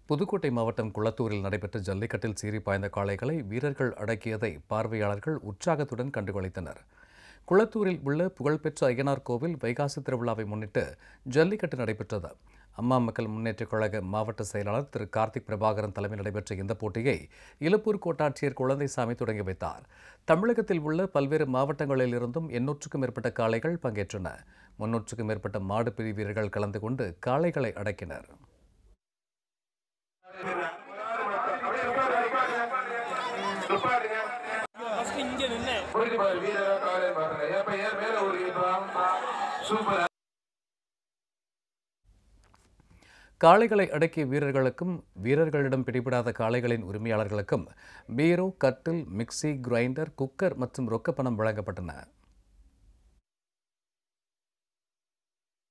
புதுக்கோட்டை மாவட்டம் குளத்தூரில் நடைபெற்ற ஜல்லிக்கட்டில் சீறி பாய்ந்த காளைகளை வீரர்கள் அடக்கியதை பார்வையாளர்கள் உற்சாகத்துடன் கண்டுகளித்தனர் குளத்தூரில் உள்ள புகழ்பெற்ற ஐயனார் கோவில் வைகாசி திருவிழாவை முன்னிட்டு ஜல்லிக்கட்டு நடைபெற்றது அம்மா மக்கள் முன்னேற்றக் கழக மாவட்ட செயலாளர் திரு கார்த்திக் பிரபாகரன் தலைமையில் நடைபெற்ற இந்த போட்டியை இலுப்பூர் கோட்டாட்சியர் குழந்தைசாமி தொடங்கி வைத்தார் தமிழகத்தில் உள்ள பல்வேறு மாவட்டங்களில் இருந்தும் எண்ணூற்றுக்கும் மேற்பட்ட காளைகள் பங்கேற்றன முன்னூற்றுக்கும் மேற்பட்ட மாடு பிரி வீரர்கள் கலந்து கொண்டு காளைகளை அடக்கினர் புரிஞ்சு பாரு வீரரா காலை பாருங்க ஏப்ப ஏன் மேல ஓடிப்பான் சூப்பர் காளைகளை அடக்கிய வீரர்களுக்கும் வீரர்களிடம் பிடிபடாத காளைகளின் உரிமையாளர்களுக்கும் பீரோ கட்டில் மிக்சி கிரைண்டர் குக்கர் மற்றும் ரொக்கப்பணம் வழங்கப்பட்டன